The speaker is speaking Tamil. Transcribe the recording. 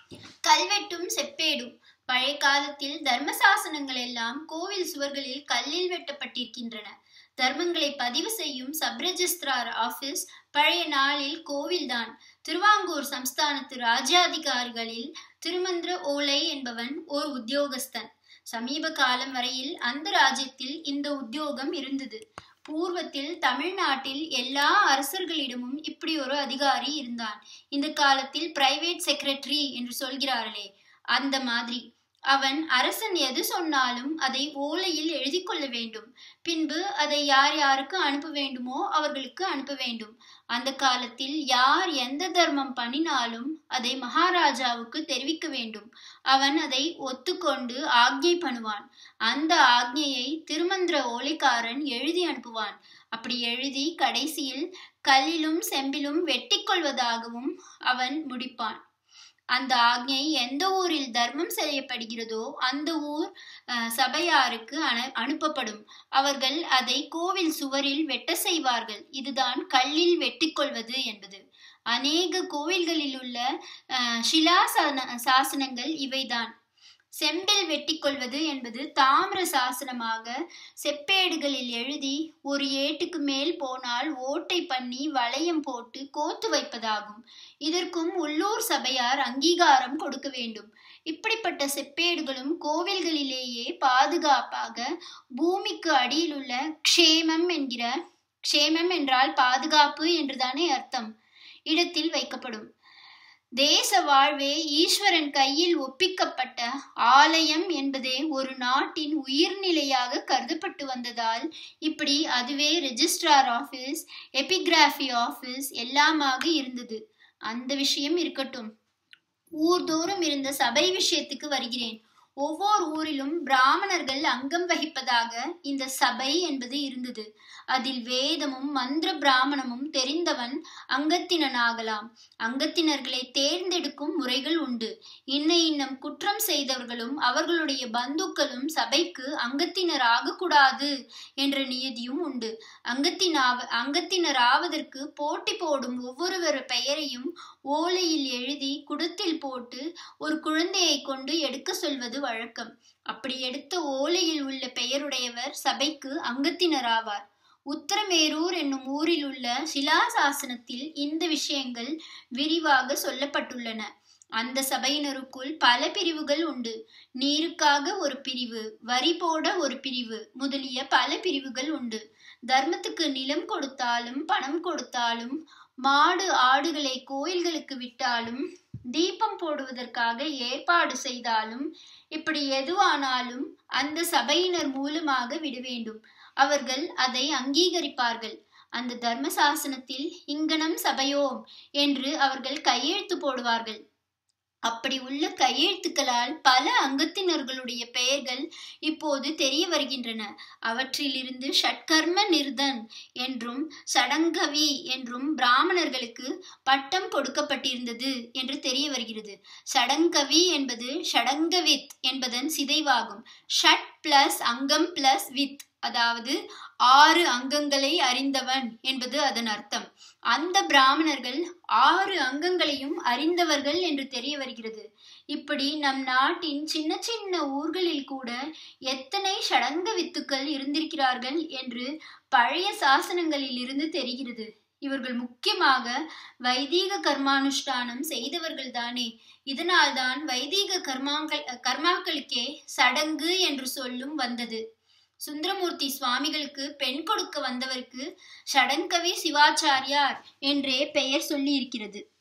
கல்வெட்டும் செப்பேடும் பழைய காலத்தில் தர்மசாசனங்கள் எல்லாம் கோவில் சுவர்களில் கல்லில் வெட்டப்பட்டிருக்கின்றன தர்மங்களை பதிவு செய்யும் சப் ரெஜிஸ்ட்ரார் ஆபீஸ் பழைய நாளில் கோவில்தான் திருவாங்கூர் சம்ஸ்தானத்து ராஜ்யாதிகாரிகளில் திருமந்திர ஓலை என்பவன் ஓர் உத்தியோகஸ்தன் சமீப காலம் வரையில் அந்த ராஜ்யத்தில் இந்த உத்தியோகம் இருந்தது பூர்வத்தில் தமிழ்நாட்டில் எல்லா அரசர்களிடமும் இப்படி ஒரு அதிகாரி இருந்தான் இந்த காலத்தில் பிரைவேட் செக்ரட்டரி என்று சொல்கிறார்களே அந்த மாதிரி அவன் அரசன் எது சொன்னாலும் அதை ஓலையில் எழுதி கொள்ள வேண்டும் பின்பு அதை யார் யாருக்கு அனுப்ப வேண்டுமோ அவர்களுக்கு அனுப்ப வேண்டும் அந்த காலத்தில் யார் எந்த தர்மம் பண்ணினாலும் அதை மகாராஜாவுக்கு தெரிவிக்க வேண்டும் அவன் அதை ஒத்துக்கொண்டு ஆக்ஞை பண்ணுவான் அந்த ஆக்ஞையை திருமந்திர ஓலைக்காரன் எழுதி அனுப்புவான் அப்படி எழுதி கடைசியில் கல்லிலும் செம்பிலும் வெட்டி கொள்வதாகவும் அவன் முடிப்பான் அந்த ஆக்ஞை எந்த ஊரில் தர்மம் செய்யப்படுகிறதோ அந்த ஊர் சபையாருக்கு அனு அனுப்பப்படும் அவர்கள் அதை கோவில் சுவரில் வெட்ட செய்வார்கள் இதுதான் கல்லில் வெட்டிக்கொள்வது என்பது அநேக கோவில்களில் உள்ள ஷிலா சாசனங்கள் இவைதான் செம்பில் வெட்டிக்கொள்வது என்பது தாமிர சாசனமாக செப்பேடுகளில் எழுதி ஒரு ஏட்டுக்கு மேல் போனால் ஓட்டை பண்ணி வளையம் போட்டு கோத்து வைப்பதாகும் இதற்கும் உள்ளூர் சபையார் அங்கீகாரம் கொடுக்க வேண்டும் இப்படிப்பட்ட செப்பேடுகளும் கோவில்களிலேயே பாதுகாப்பாக பூமிக்கு அடியில் உள்ள க்ஷேமம் என்கிற க்ஷேமம் என்றால் பாதுகாப்பு என்றுதானே அர்த்தம் இடத்தில் வைக்கப்படும் தேச வாழ்வே ஈஸ்வரன் கையில் ஒப்பிக்கப்பட்ட ஆலயம் என்பதே ஒரு நாட்டின் உயிர்நிலையாக கருதப்பட்டு வந்ததால் இப்படி அதுவே ரெஜிஸ்ட்ரார் ஆபீஸ் எபிகிராஃபி ஆபீஸ் எல்லாமாக இருந்தது அந்த விஷயம் இருக்கட்டும் ஊர்தோறும் இருந்த சபை விஷயத்துக்கு வருகிறேன் ஒவ்வொரு ஊரிலும் பிராமணர்கள் அங்கம் வகிப்பதாக இந்த சபை என்பது இருந்தது அதில் வேதமும் மந்திர பிராமணமும் தெரிந்தவன் அங்கத்தினனாகலாம் அங்கத்தினர்களை தேர்ந்தெடுக்கும் முறைகள் உண்டு இன்ன இன்னம் குற்றம் செய்தவர்களும் அவர்களுடைய பந்துக்களும் சபைக்கு அங்கத்தினர் ஆகக்கூடாது என்ற நியதியும் உண்டு அங்கத்தினாவ அங்கத்தினர் ஆவதற்கு போட்டி போடும் ஒவ்வொருவர் பெயரையும் ஓலையில் எழுதி குடத்தில் போட்டு ஒரு குழந்தையை கொண்டு எடுக்க சொல்வது வழக்கம் அப்படி எடுத்த ஓலையில் உள்ள பெயருடையவர் சபைக்கு அங்கத்தினர் ஆவார் உத்தரமேரூர் என்னும் ஊரில் உள்ள சிலாசாசனத்தில் இந்த விஷயங்கள் விரிவாக சொல்லப்பட்டுள்ளன அந்த சபையினருக்குள் பல பிரிவுகள் உண்டு நீருக்காக ஒரு பிரிவு வரி போட ஒரு பிரிவு முதலிய பல பிரிவுகள் உண்டு தர்மத்துக்கு நிலம் கொடுத்தாலும் பணம் கொடுத்தாலும் மாடு ஆடுகளை கோயில்களுக்கு விட்டாலும் தீபம் போடுவதற்காக ஏற்பாடு செய்தாலும் இப்படி எதுவானாலும் அந்த சபையினர் மூலமாக விட வேண்டும் அவர்கள் அதை அங்கீகரிப்பார்கள் அந்த தர்மசாசனத்தில் இங்கனம் சபையோம் என்று அவர்கள் கையெழுத்து போடுவார்கள் அப்படி உள்ள கையெழுத்துக்களால் பல அங்கத்தினர்களுடைய பெயர்கள் இப்போது தெரிய வருகின்றன அவற்றிலிருந்து ஷட்கர்ம நிர்தன் என்றும் சடங்கவி என்றும் பிராமணர்களுக்கு பட்டம் கொடுக்கப்பட்டிருந்தது என்று தெரிய வருகிறது சடங்கவி என்பது ஷடங்கவித் என்பதன் சிதைவாகும் ஷட் பிளஸ் அங்கம் பிளஸ் வித் அதாவது ஆறு அங்கங்களை அறிந்தவன் என்பது அதன் அர்த்தம் அந்த பிராமணர்கள் ஆறு அங்கங்களையும் அறிந்தவர்கள் என்று தெரிய வருகிறது இப்படி நம் நாட்டின் சின்ன சின்ன ஊர்களில் கூட எத்தனை சடங்க வித்துக்கள் இருந்திருக்கிறார்கள் என்று பழைய சாசனங்களில் இருந்து தெரிகிறது இவர்கள் முக்கியமாக வைதீக கர்மானுஷ்டானம் செய்தவர்கள் தானே இதனால்தான் வைதீக கர்மாக்கள் கர்மாக்களுக்கே சடங்கு என்று சொல்லும் வந்தது சுந்தரமூர்த்தி சுவாமிகளுக்கு பெண் கொடுக்க வந்தவருக்கு ஷடங்கவி சிவாச்சாரியார் என்றே பெயர் சொல்லி இருக்கிறது